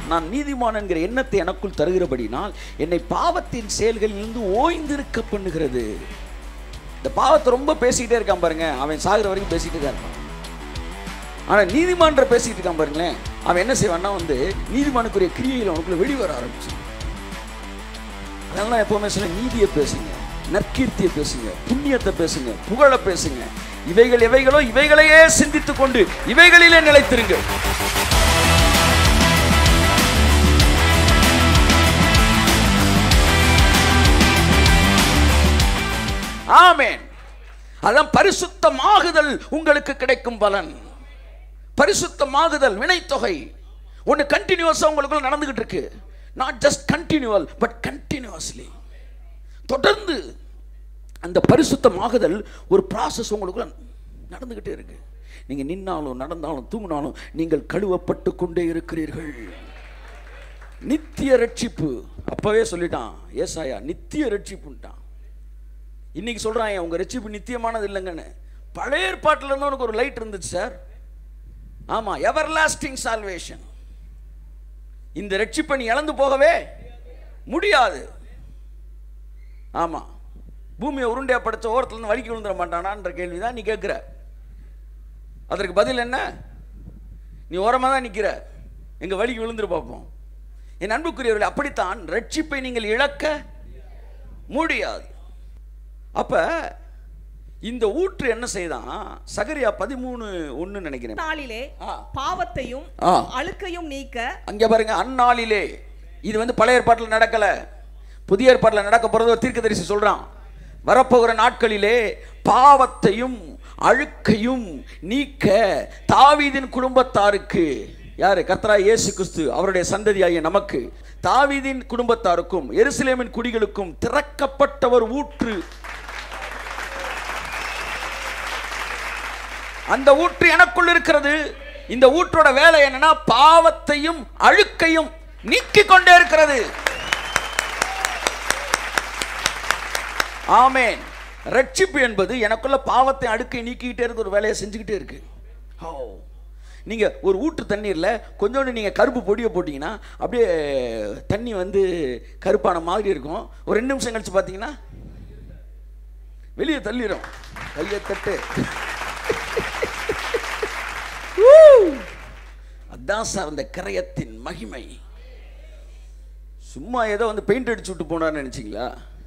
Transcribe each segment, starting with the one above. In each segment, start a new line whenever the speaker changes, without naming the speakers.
நான் நீதிமான் என்கிற எண்ணத்தை எனக்குள் தருகிறபடினால் என்னை பாவத்தின் செயல்களிலிருந்து ஓய்ந்திருக்க பண்ணுகிறது இந்த பாவத்தை ரொம்ப பேசிக்கிட்டே இருக்கான் பாருங்க அவன் சாகுற வரைக்கும் பேசிக்கிட்டே தான் இருப்பான் ஆனா நீதிமான்ற பேசிக்கிட்டு இருக்கான் பாருங்களேன் அவன் என்ன செய்வான்னா வந்து நீதிமானுக்குரிய கிரியையில் அவனுக்குள்ள வெளிவர ஆரம்பிச்சு அதனால நான் எப்பவுமே சொல்ல நீதியை பேசுங்க நற்கீர்த்தியை பேசுங்க புண்ணியத்தை பேசுங்க புகழ பேசுங்க இவைகள் எவைகளோ இவைகளையே சிந்தித்துக் கொண்டு இவைகளிலே நிலைத்திருங்க ஆமென் அதான் பரிசுத்தமாகுதல் உங்களுக்கு கிடைக்கும் பலன் பரிசுத்தமாகுதல் வினைத்தொகை ஒன்று கண்டினியூஸாக உங்களுக்குள்ள நடந்துகிட்டு இருக்கு not just continual but continuously தொடர்ந்து அந்த பரிசுத்தமாகுதல் ஒரு ப்ராசஸ் உங்களுக்குள்ள நடந்துகிட்டே இருக்கு நீங்க நின்னாலும் நடந்தாலும் தூங்கினாலும் நீங்கள் கழுவப்பட்டு கொண்டே இருக்கிறீர்கள் நித்திய ரட்சிப்பு அப்பவே சொல்லிட்டான் ஏசாயா நித்திய ரட்சிப்புன்ட்டான் இன்னைக்கு சொல்றான் உங்க ரட்சிப்பு நித்தியமானது இல்லைங்கன்னு பழைய ஏற்பாட்டில் இருந்து உனக்கு ஒரு லைட் இருந்துச்சு சார் ஆமா எவர் லாஸ்டிங் சால்வேஷன் இந்த ரட்சிப்பை நீ இழந்து போகவே முடியாது ஆமா பூமியை உருண்டையா படைச்ச ஓரத்துல இருந்து வலிக்கு விழுந்துட மாட்டானான்ற கேள்விதான் நீ கேட்கிற அதற்கு பதில் என்ன நீ ஓரமாக தான் நிற்கிற எங்க வழிக்கு விழுந்துரு பார்ப்போம் என் அன்புக்குரியவர்களே அப்படித்தான் ரட்சிப்பை நீங்கள் இழக்க முடியாது அப்ப இந்த ஊற்று என்ன செய்தான் சகரியா பதிமூணு ஒண்ணு நினைக்கிறேன்
நாளிலே
ஆ.
பாவத்தையும்
ஆ.
அழுக்கையும் நீக்க
அங்க பாருங்க அந்நாளிலே இது வந்து பழைய ஏற்பாட்டில் நடக்கல புதிய ஏற்பாட்டில் நடக்க போறது ஒரு தீர்க்கதரிசி சொல்றான் வரப்போகிற நாட்களிலே பாவத்தையும் அழுக்கையும் நீக்க தாவீதின் குடும்பத்தாருக்கு யாரு கர்த்தரா இயேசு கிறிஸ்து அவருடைய சந்ததியாகிய நமக்கு தாவீதின் குடும்பத்தாருக்கும் எருசலேமின் குடிகளுக்கும் திறக்கப்பட்ட ஒரு ஊற்று அந்த ஊற்று எனக்குள் இருக்கிறது இந்த ஊற்றோட வேலை என்னன்னா பாவத்தையும் அழுக்கையும் நீக்கிக் கொண்டே இருக்கிறது ஆமென் ரட்சிப்பு என்பது எனக்குள்ள பாவத்தை அழுக்கை நீக்கிக்கிட்டே இருக்க ஒரு வேலையை செஞ்சுக்கிட்டே இருக்கு ஓ நீங்க ஒரு ஊற்று தண்ணீர்ல கொஞ்சோண்டு நீங்க கருப்பு பொடியை போட்டீங்கன்னா அப்படியே தண்ணி வந்து கருப்பான மாதிரி இருக்கும் ஒரு ரெண்டு நிமிஷம் கழிச்சு பார்த்தீங்கன்னா வெளியே தள்ளிடும் கையை தட்டு ஊ! அதான் சார் அந்த கரையத்தின் மகிமை சும்மா ஏதோ வந்து பெயிண்ட் அடிச்சு விட்டு போனான்னு நினைச்சீங்களா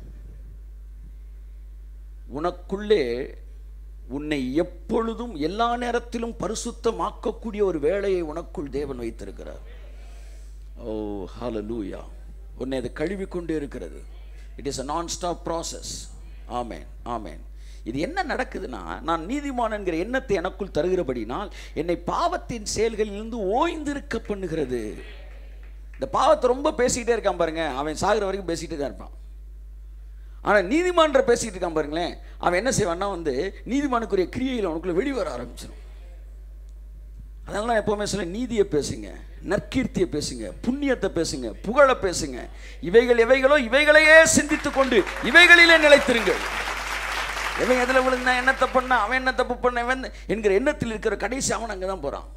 உனக்குள்ளே உன்னை எப்பொழுதும் எல்லா நேரத்திலும் பரிசுத்தமாக்கக்கூடிய ஒரு வேலையை உனக்குள் தேவன் வைத்திருக்கிறார் ஓ ஹalleluya உன்னை அது கழுவி கொண்டே இருக்கிறது it is a non stop process ஆமேன் ஆமேன் இது என்ன நடக்குதுன்னா நான் நீதிமான் என்கிற எண்ணத்தை எனக்குள் தருகிறபடினால் என்னை பாவத்தின் செயல்களிலிருந்து ஓய்ந்திருக்க பண்ணுகிறது இந்த பாவத்தை ரொம்ப பேசிக்கிட்டே இருக்கான் பாருங்க அவன் சாகுற வரைக்கும் பேசிக்கிட்டே தான் இருப்பான் ஆனால் நீதிமான்ற பேசிக்கிட்டு இருக்கான் பாருங்களேன் அவன் என்ன செய்வான்னா வந்து நீதிமானுக்குரிய கிரியையில் அவனுக்குள்ள வெளிவர ஆரம்பிச்சிடும் அதனால நான் எப்பவுமே சொல்ல நீதியை பேசுங்க நற்கீர்த்தியை பேசுங்க புண்ணியத்தை பேசுங்க புகழ பேசுங்க இவைகள் எவைகளோ இவைகளையே சிந்தித்துக் கொண்டு இவைகளிலே நிலைத்திருங்கள் இவன் எதில் விழுந்தா என்ன தப்பு பண்ணா அவன் என்ன தப்பு பண்ண இவன் என்கிற எண்ணத்தில் இருக்கிற கடைசி அவன் அங்கே தான் போகிறான்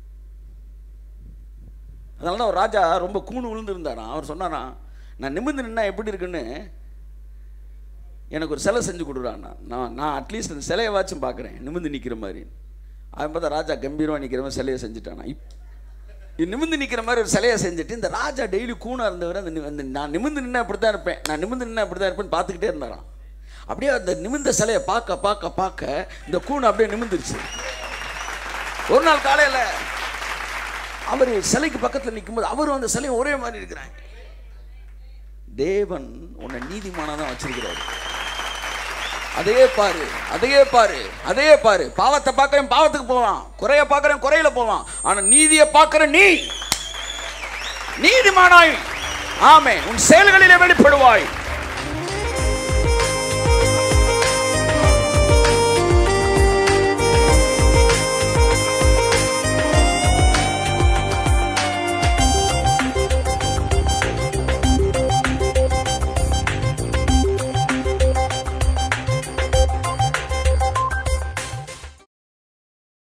அதனால தான் ஒரு ராஜா ரொம்ப கூணு விழுந்திருந்தாராம் அவர் சொன்னாராம் நான் நிமிர்ந்து நின்னா எப்படி இருக்குன்னு எனக்கு ஒரு சிலை செஞ்சு கொடுறான்னா நான் நான் அட்லீஸ்ட் அந்த சிலையை வாச்சும் பார்க்குறேன் நிமிர்ந்து நிற்கிற மாதிரி அவன் பார்த்தா ராஜா கம்பீரமாக நிற்கிற மாதிரி சிலையை செஞ்சுட்டானா இப் இது நிமிர்ந்து நிற்கிற மாதிரி ஒரு சிலையை செஞ்சுட்டு இந்த ராஜா டெய்லி கூணாக இருந்தவர் அந்த நி- அந்த நான் நிமிர்ந்து நின்னா இப்படி தான் இருப்பேன் நான் நிமிர்ந்து நின்னா இப்படி தான் இருப்பேன்னு பார்த்துக்கிட்டே இருந்தாராம் அப்படியே அந்த நிமிர்ந்த சிலையை பார்க்க பார்க்க பார்க்க இந்த கூணு அப்படியே நிமிர்ந்துருச்சு ஒரு நாள் காலையில் அவர் சிலைக்கு பக்கத்தில் நிற்கும்போது அவரும் அந்த சிலையும் ஒரே மாதிரி இருக்கிறாங்க தேவன் உன்னை நீதிமானா தான் வச்சிருக்கிறாரு அதையே பாரு அதையே பாரு அதையே பாரு பாவத்தை பார்க்கறேன் பாவத்துக்கு போவான் குறைய பார்க்கறேன் குறையில போவான் ஆனா நீதியை பார்க்கற நீ நீதிமானாய் ஆமே உன் செயல்களிலே வெளிப்படுவாய்